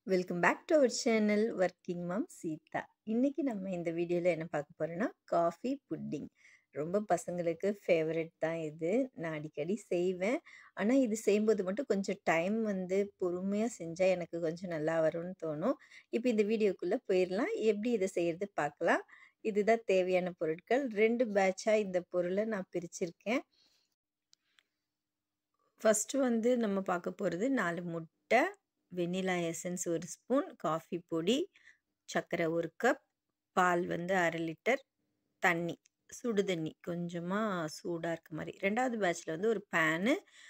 Welcome back to our channel working mom Seetha. இன்னைக்கு நம்ம இந்த வீடியோல என்ன பார்க்க போறோம்னா, காஃபி புட்டிங். ரொம்ப பசங்களுக்கு ஃபேவரைட் தான் இது. நான் அடிக்கடி செய்வேன். ஆனா, இது செய்யும்போது மட்டும் கொஞ்சம் டைம் வந்து பொறுமையா செஞ்சா எனக்கு கொஞ்சம் நல்லா வரும்னு தோணும். இப்ப இந்த வீடியோக்குள்ள போயிரலாம். எப்படி இத செய்றது பார்க்கலாம். இதுதான் தேவையான பொருட்கள். 2 பேட்சா இந்த பொருள நான் பிரிச்சிருக்கேன். ஃபர்ஸ்ட்டு வந்து நம்ம பார்க்க போறது 4 முட்டை, வெண்ணிலா எசன்ஸ் 1 ஸ்பூன், காஃபி பொடி, சர்க்கரை 1 கப், பால் வந்து 1/2 லிட்டர், தண்ணி, சுடு தண்ணி கொஞ்சமா சூடா இருக்க மாரி. 2வது பேட்ச்ல வந்து ஒரு பேனு,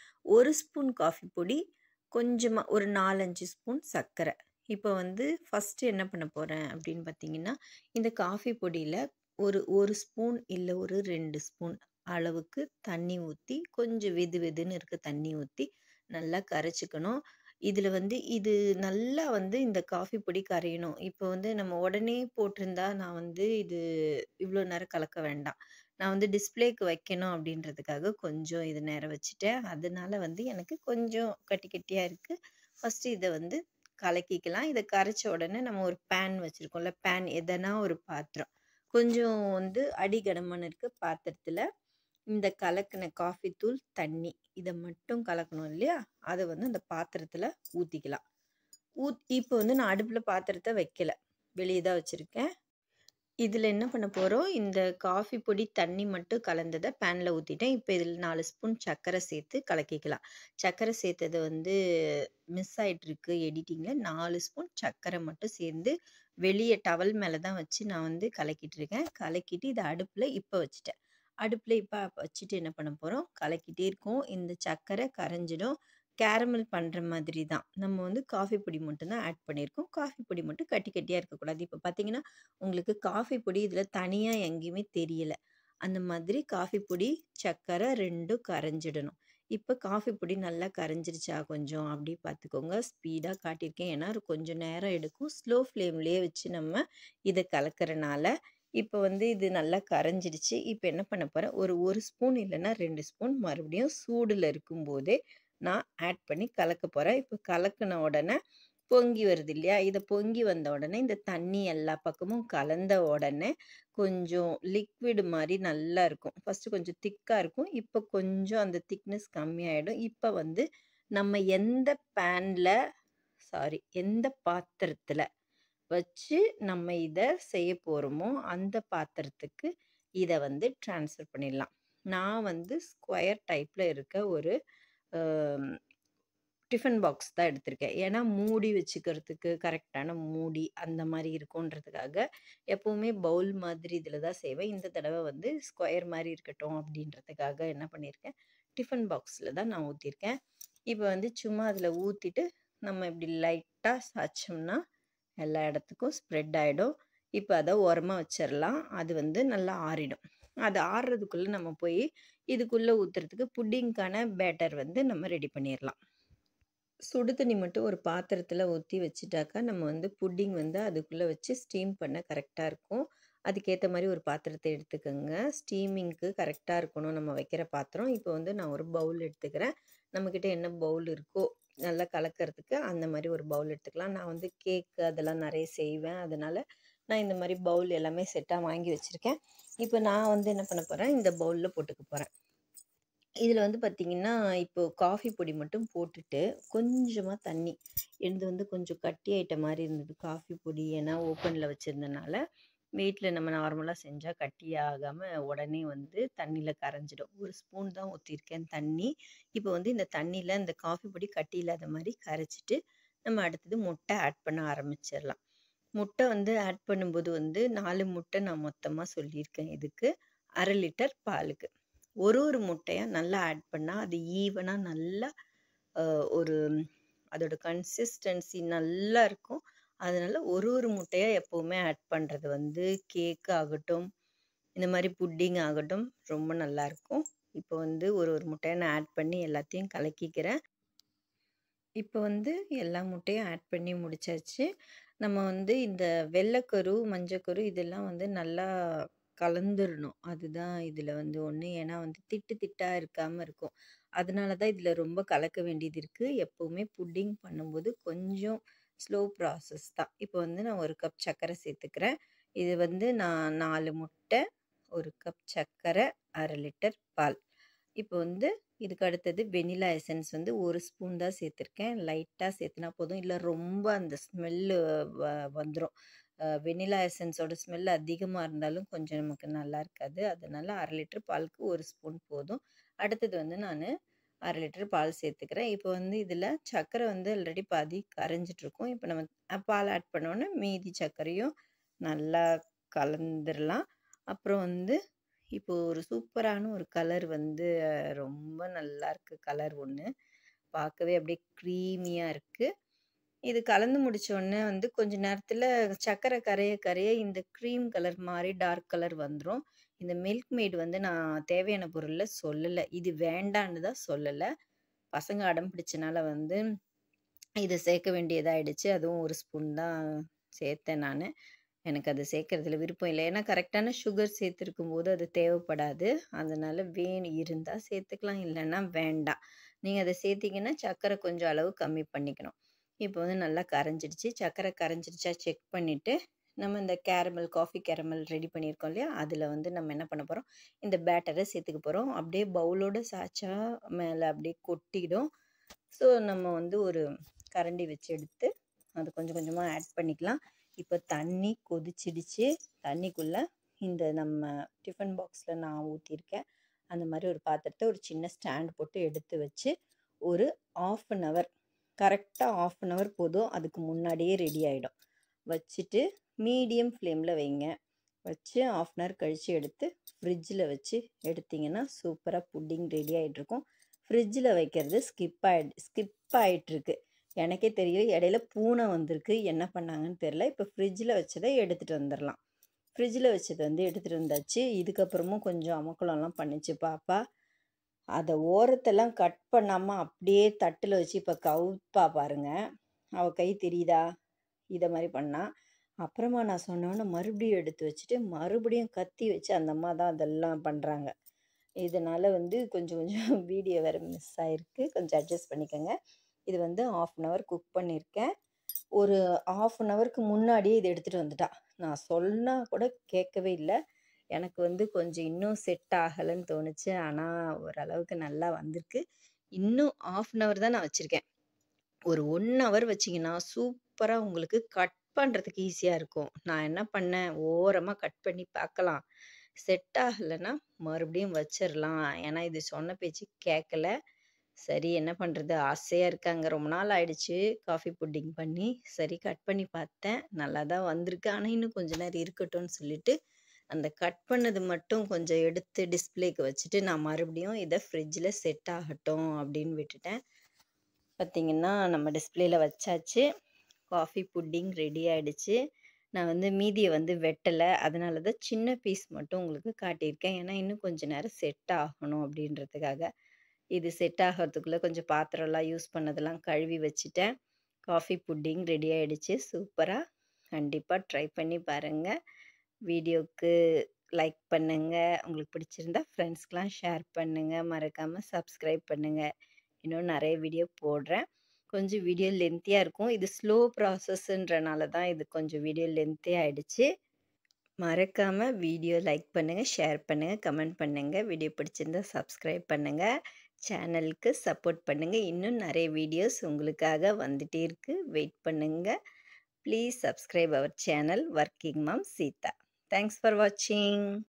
1 ஸ்பூன் காஃபி பொடி, கொஞ்சமா ஒரு 4, 5 ஸ்பூன் சர்க்கரை. இப்ப வந்து ஃபர்ஸ்ட்டு என்ன பண்ண போறேன் அப்படின்னு பார்த்தீங்கன்னா, இந்த காஃபி பொடியில ஒரு 1 ஸ்பூன் இல்ல ஒரு 2 ஸ்பூன் அளவுக்கு தண்ணி ஊத்தி, கொஞ்சம் வெது வெதுன்னு இருக்க தண்ணி ஊத்தி நல்லா கரைச்சுக்கணும். இதுல வந்து இது நல்லா வந்து இந்த காஃபி பொடி கரையணும். இப்ப வந்து நம்ம உடனே போட்டிருந்தா நான் வந்து இது இவ்ளோ நேரம் கலக்க வேண்டாம். நான் வந்து டிஸ்ப்ளேக்கு வைக்கணும் அப்படின்றதுக்காக கொஞ்சம் இது நேரம் வச்சுட்டேன். அதனால வந்து எனக்கு கொஞ்சம் கட்டி கட்டியா இருக்கு. ஃபர்ஸ்ட்டு இத வந்து கலக்கிக்கலாம். இத கரைச்ச உடனே நம்ம ஒரு பேன் வச்சிருக்கோம்ல, பேன் எதனா ஒரு பாத்திரம். கொஞ்சம் வந்து அடி கனமான இருக்க பாத்திரத்துல இந்த கலக்குன காஃபி தூள், தண்ணி இத மட்டும் கலக்கணும் இல்லையா? அத வந்து அந்த பாத்திரத்துல ஊத்திக்கலாம். ஊத் இப்ப வந்து நான் அடுப்புல பாத்திரத்த வைக்கல. வெளிய தான் வச்சிருக்கேன். இதுல என்ன பண்ண போறோம், இந்த காஃபி பொடி, தண்ணி மட்டும் கலந்தத பேன்ல ஊத்திட்டேன். இப்ப இதுல 4 ஸ்பூன் சர்க்கரை சேர்த்து கலக்கிக்கலாம். சர்க்கரை சேர்த்தது வந்து மிஸ் ஆயிட்டிருக்கு எடிட்டிங்ல. 4 ஸ்பூன் சர்க்கரை மட்டும் சேர்ந்து வெளிய டவல் மேல தான் வச்சு நான் வந்து கலக்கிட்டு இருக்கேன். கலக்கிட்டு இத அடுப்புல இப்ப வச்சுட்டேன். அடுப்புல இப்ப வச்சுட்டு என்ன பண்ண போறோம், கலக்கிட்டே இருக்கோம். இந்த சர்க்கரை கரைஞ்சிடும். கேரமல் பண்ற மாதிரி தான். நம்ம வந்து காஃபி பொடி மட்டும் தான் ஆட் பண்ணியிருக்கோம். காஃபி பொடி மட்டும் கட்டி கட்டியா இருக்கக்கூடாது. இப்ப பார்த்தீங்கன்னா, உங்களுக்கு காஃபி பொடி இதுல தனியா எங்கேயுமே தெரியல. அந்த மாதிரி காஃபி பொடி, சர்க்கரை 2ம் கரைஞ்சிடணும். இப்ப காஃபி பொடி நல்லா கரைஞ்சிருச்சா கொஞ்சம் அப்படி பார்த்துக்கோங்க. ஸ்பீடா காட்டியிருக்கேன். ஏன்னா கொஞ்சம் நேரம் எடுக்கும். ஸ்லோ ஃப்ளேம்லயே வச்சு நம்ம இத கலக்கறனால, இப்ப வந்து இது நல்லா கரைஞ்சிடுச்சு. இப்ப என்ன பண்ண போறேன், ஒரு 1 ஸ்பூன் இல்லன்னா 2 ஸ்பூன் மறுபடியும் சூடுல இருக்கும்போதே நான் ஆட் பண்ணி கலக்க போறேன். இப்ப கலக்குன உடனே பொங்கி வருது இல்லையா? இத பொங்கி வந்த உடனே இந்த தண்ணி எல்லா பக்கமும் கலந்த உடனே கொஞ்சம் லிக்விட் மாரி நல்லா இருக்கும். ஃபர்ஸ்ட்டு கொஞ்சம் திக்கா இருக்கும். இப்ப கொஞ்சம் அந்த திக்னஸ் கம்மியாயிடும். இப்ப வந்து நம்ம எந்த பேன்ல சாரி எந்த பாத்திரத்துல வச்சு நம்ம இத செய்ய போறோமோ, அந்த பாத்திரத்துக்கு இத வந்து ட்ரான்ஸ்ஃபர் பண்ணிடலாம். நான் வந்து ஸ்கொயர் டைப்ல இருக்க ஒரு அ டிஃபன் பாக்ஸ் தான் எடுத்திருக்கேன். ஏன்னா மூடி வச்சுக்கிறதுக்கு கரெக்ட்டான மூடி அந்த மாரி இருக்குன்றதுக்காக, எப்பவுமே பவுல் மாதிரி இதுல தான் செய்வேன். இந்த தடவ வந்து ஸ்கொயர் மாரி இருக்கட்டும் அப்படின்றதுக்காக என்ன பண்ணியிருக்கேன், டிஃபன் பாக்ஸ்ல தான் நான் ஊத்தியிருக்கேன். இப்ப வந்து சும்மா அதுல ஊத்திட்டு, நம்ம இப்படி லைட்டா சாய்ச்சோம்னா, எல்லா இடத்துக்கும் ஸ்ப்ரெட் ஆயிடும். இப்ப அத ஓரமா வச்சிரலாம். அது வந்து நல்லா ஆறிடும். அது ஆறுறதுக்குள்ள நம்ம போய் இதுக்குள்ள ஊத்துறதுக்கு புட்டிங்க்கான பேட்டர் வந்து நம்ம ரெடி பண்ணிரலாம். சுடு தண்ணி மட்டும் ஒரு பாத்திரத்துல ஊத்தி வச்சுட்டாக்கா, நம்ம வந்து புட்டிங் வந்து அதுக்குள்ள வச்சு ஸ்டீம் பண்ண கரெக்ட்டா இருக்கும். அதுக்கேத்த மாரி ஒரு பாத்திரத்த எடுத்துக்கங்க. ஸ்டீமிங்க்கு கரெக்ட்டா இருக்கணும் நம்ம வைக்கிற பாத்திரம். இப்ப வந்து நான் ஒரு பவுல் எடுத்துக்கிறேன். நம்மகிட்ட என்ன பவுல் இருக்கோ, நல்லா கலக்கறதுக்கு அந்த மாரி ஒரு பவுல் எடுத்துக்கலாம். நான் வந்து கேக் அதெல்லாம் நெறைய செய்வேன். அதனால நான் இந்த மாரி பவுல் எல்லாமே செட்டா வாங்கி வச்சிருக்கேன். இப்ப நான் வந்து என்ன பண்ண போறேன், இந்த பவுல்ல போட்டுக்க போறேன். இதுல வந்து பார்த்தீங்கன்னா, இப்போ காஃபி பொடி மட்டும் போட்டுட்டு, கொஞ்சமா தண்ணி. என்னது வந்து கொஞ்சம் கட்டியாயிட்ட மாரி இருந்தது காஃபி பொடி. ஏன்னா ஓப்பன்ல வச்சிருந்தனால, வீட்ல நம்ம நார்மலா செஞ்சா கட்டியாகாம உடனே வந்து தண்ணீல கரைஞ்சிடும். 1 ஸ்பூன் தான் ஊத்தியிருக்கேன் தண்ணி. இப்ப வந்து இந்த தண்ணீல இந்த காஃபி பொடி கட்டி இல்லாத மாரி கரைச்சுட்டு, நம்ம அடுத்தது முட்டை ஆட் பண்ண ஆரம்பிச்சிரலாம். முட்டை வந்து ஆட் பண்ணும்போது வந்து 4 முட்டை நான் மொத்தமா சொல்லியிருக்கேன் இதுக்கு. 1/2 லிட்டர் பாலுக்கு. ஒரு ஒரு முட்டையா நல்லா ஆட் பண்ணா, அது ஈவனா நல்லா அ ஒரு அதோட கன்சிஸ்டன்சி நல்லா இருக்கும். அதனால ஒரு ஒரு முட்டையா எப்பவுமே ஆட் பண்றது வந்து கேக் ஆகட்டும், இந்த மாரி புட்டிங் ஆகட்டும் ரொம்ப நல்லாருக்கும். இப்ப வந்து ஒரு ஒரு முட்டையா நான் ஆட் பண்ணி எல்லாத்தையும் கலக்கிக்கிறேன். இப்ப வந்து எல்லா முட்டையும் ஆட் பண்ணி முடிச்சாச்சு. நம்ம வந்து இந்த வெள்ளக்கரு, மஞ்சக்கரு இதெல்லாம் வந்து நல்லா கலந்துரணும். அதுதான் இதுல வந்து ஒண்ணு. ஏன்னா வந்து திட்டு திட்டா இருக்காம இருக்கும். அதனால தான் இதுல ரொம்ப கலக்க வேண்டியது இருக்கு. எப்பவுமே புட்டிங் பண்ணும்போது கொஞ்சம் ஸ்லோ ப்ராசஸ் தான். இப்போ வந்து நான் 1 கப் சர்க்கரை சேர்த்துக்கிறேன். இது வந்து நான் 4 முட்டை, 1 கப் சர்க்கரை, 1/2 லிட்டர் பால். இப்போ வந்து இதுக்கு அடுத்தது வெனிலா எசன்ஸ் வந்து 1 ஸ்பூன் தான் சேர்த்துருக்கேன். லைட்டா சேர்த்துனா போதும். இல்ல ரொம்ப அந்த ஸ்மெல்லு வ வந்துரும். அ வெனிலா எசன்ஸோட ஸ்மெல் அதிகமா இருந்தாலும் கொஞ்சம் நமக்கு நல்லா இருக்காது. அதனால 1/2 லிட்டர் பாலுக்கு 1 ஸ்பூன் போதும். அடுத்தது வந்து நானு 1/2 லிட்டர் பால் சேர்த்துக்கிறேன். இப்போ வந்து இதில சர்க்கரை வந்து ஆல்ரெடி பாதி கரைஞ்சிட்ருக்கும். இப்போ நம்ம அ பால் ஆட் பண்ணோனே மீதி சர்க்கரையும் நல்லா கலந்துரலாம். அப்புறம் வந்து இப்போ ஒரு சூப்பரான ஒரு கலர் வந்து ரொம்ப நல்லாருக்கு கலர் ஒண்ணு. பார்க்கவே அப்படியே க்ரீமியா இருக்கு. இது கலந்து முடிச்சோனே வந்து கொஞ்ச நேரத்தில சர்க்கரை கரைய கரைய இந்த க்ரீம் கலர் மாரி டார்க் கலர் வந்துரும். இந்த மில்க் மெய்ட் வந்து நான் தேவையான பொருள்ல சொல்லல. இது வேண்டான்னு தான் சொல்லல. பசங்க அடம் பிடிச்சனால வந்து இத சேர்க்க வேண்டியதாயிடுச்சு. அதுவும் 1 ஸ்பூன் தான் சேர்த்தேன் நானு. எனக்கு அது சேர்க்கறதுல விருப்பம் இல்ல. ஏன்னா கரெக்ட்டான சுகர் சேர்த்திருக்கும்போது அது தேவைப்படாது. அதனால வேணும் இருந்தா சேர்த்துக்கலாம். இல்லன்னா வேண்டாம். நீங்க அத சேர்த்தீங்கன்னா சர்க்கரை கொஞ்சம் அளவு கம்மி பண்ணிக்கணும். இப்போ வந்து நல்லா கரைஞ்சிடுச்சு. சர்க்கரை கரைஞ்சிடுச்சா செக் பண்ணிட்டு, நம்ம இந்த கேரமல் காஃபி கேரமல் ரெடி பண்ணியிருக்கோம் இல்லையா? அதில வந்து நம்ம என்ன பண்ண போறோம், இந்த பேட்டர சேர்த்துக்க போறோம். அப்படியே பவுலோட சாய்ச்சா மேல அப்படியே கொட்டிடும். ஸோ நம்ம வந்து ஒரு கரண்டி வச்சு எடுத்து அது கொஞ்சம் கொஞ்சமா ஆட் பண்ணிக்கலாம். இப்போ தண்ணி கொதிச்சிடுச்சு. தண்ணிக்குள்ள இந்த நம்ம டிஃபன் பாக்ஸ்ல நான் ஊத்தியிருக்கேன். அந்த மாரி ஒரு பாத்திரத்த ஒரு சின்ன ஸ்டாண்ட் போட்டு எடுத்து வச்சு, ஒரு 1/2 அன் ஹவர் கரெக்ட்டா 1/2 அன் ஹவர் போதும். அதுக்கு முன்னாடியே ரெடி ஆயிடும். வச்சுட்டு மீடியம் ஃப்ளேம்ல வைங்க. வச்சு 1/2 அன் ஹவர் கழிச்சு எடுத்து ஃப்ரிட்ஜில வச்சு எடுத்தீங்கன்னா, சூப்பரா புட்டிங் ரெடி ஆயிட்டுருக்கும். ஃப்ரிட்ஜில வைக்கிறது ஸ்கிப் ஆயிடு ஸ்கிப் ஆயிட்டுருக்கு. எனக்கே தெரியல. இடையில பூனை வந்திருக்கு. என்ன பண்ணாங்கன்னு தெரியல. இப்போ ஃப்ரிட்ஜில வச்சத எடுத்துட்டு வந்துரலாம். ஃப்ரிட்ஜில வச்சத வந்து எடுத்துட்டு வந்தாச்சு. இதுக்கப்புறமும் கொஞ்சம் அமர்க்களம்லாம் பண்ணுச்சு பாப்பா. அத ஓரத்தெல்லாம் கட் பண்ணாம அப்படியே தட்டுல வச்சு இப்ப கவுப்பா பாருங்க. அவ கை தெரியுதா? இத மாரி பண்ணா. அப்புறமா நான் சொன்னோனே மறுபடியும் எடுத்து வச்சுட்டு, மறுபடியும் கத்தி வச்சு அந்த அம்மா தான் அதெல்லாம் பண்றாங்க. இதனால வந்து கொஞ்சம் கொஞ்சம் வீடியோ வேற மிஸ் ஆயிருக்கு. கொஞ்சம் அட்ஜஸ்ட் பண்ணிக்கங்க. இது வந்து 1/2 அன் ஹவர் குக் பண்ணியிருக்கேன். ஒரு 1/2 அன் ஹவருக்கு முன்னாடியே இத எடுத்துட்டு வந்துட்டா. நான் சொன்னா கூட கேட்கவே இல்ல. எனக்கு வந்து கொஞ்சம் இன்னும் செட் ஆகலன்னு தோணுச்சு. ஆனா ஓரளவுக்கு நல்லா வந்திருக்கு. இன்னும் 1/2 அன் ஹவர் தான் நான் வச்சிருக்கேன். ஒரு 1 ஹவர் வச்சீங்கன்னா, சூப்பரா உங்களுக்கு கட் பண்றதுக்கு ஈஸியா இருக்கும். நான் என்ன பண்ணேன், ஓரமா கட் பண்ணி பார்க்கலாம். செட் ஆகலன்னா மறுபடியும் வச்சிரலாம். ஏன்னா இது சொன்ன பேச்சு கேட்கல. சரி என்ன பண்றது? ஆசையா இருக்காங்க. ரொம்ப நாள் ஆயிடுச்சு காஃபி புட்டிங் பண்ணி. சரி கட் பண்ணி பார்த்தேன். நல்லா தான் வந்திருக்கு. ஆனா இன்னும் கொஞ்ச நேரம் இருக்கட்டும்னு சொல்லிட்டு, அந்த கட் பண்ணது மட்டும் கொஞ்சம் எடுத்து டிஸ்ப்ளேக்கு வச்சுட்டு, நான் மறுபடியும் இத ஃப்ரிட்ஜில செட் ஆகட்டும் அப்படின்னு விட்டுட்டேன். பார்த்தீங்கன்னா, நம்ம டிஸ்ப்ளேல வச்சாச்சு. காஃபி புட்டிங் ரெடி ஆயிடுச்சு. நான் வந்து மீதிய வந்து வெட்டல. அதனால தான் சின்ன பீஸ் மட்டும் உங்களுக்கு காட்டியிருக்கேன். ஏன்னா இன்னும் கொஞ்ச நேரம் செட் ஆகணும் அப்படின்றதுக்காக. இது செட் ஆகறதுக்குள்ள கொஞ்சம் பாத்திரம்லாம் யூஸ் பண்ணதெல்லாம் கழுவி வச்சுட்டேன். காஃபி புட்டிங் ரெடி ஆயிடுச்சு. சூப்பரா. கண்டிப்பா ட்ரை பண்ணி பாருங்க. வீடியோக்கு லைக் பண்ணுங்க. உங்களுக்கு பிடிச்சிருந்தா ஃப்ரெண்ட்ஸ்க்குலாம் ஷேர் பண்ணுங்க. மறக்காம சப்ஸ்கிரைப் பண்ணுங்க. இன்னும் நெறைய வீடியோ போடுறேன். கொஞ்சம் வீடியோ லென்த்தியா இருக்கும். இது ஸ்லோ ப்ராசஸ்ன்றனால தான் இது கொஞ்சம் வீடியோ லென்த்தே ஆயிடுச்சு. மறக்காம வீடியோ லைக் பண்ணுங்க, ஷேர் பண்ணுங்க, கமெண்ட் பண்ணுங்க. வீடியோ பிடிச்சிருந்தா சப்ஸ்கிரைப் பண்ணுங்க. சேனலுக்கு சப்போர்ட் பண்ணுங்க. இன்னும் நெறைய வீடியோஸ் உங்களுக்காக வந்துட்டே இருக்கு. வெயிட் பண்ணுங்க. Please subscribe our channel working mom Seetha. Thanks for வாட்சிங்.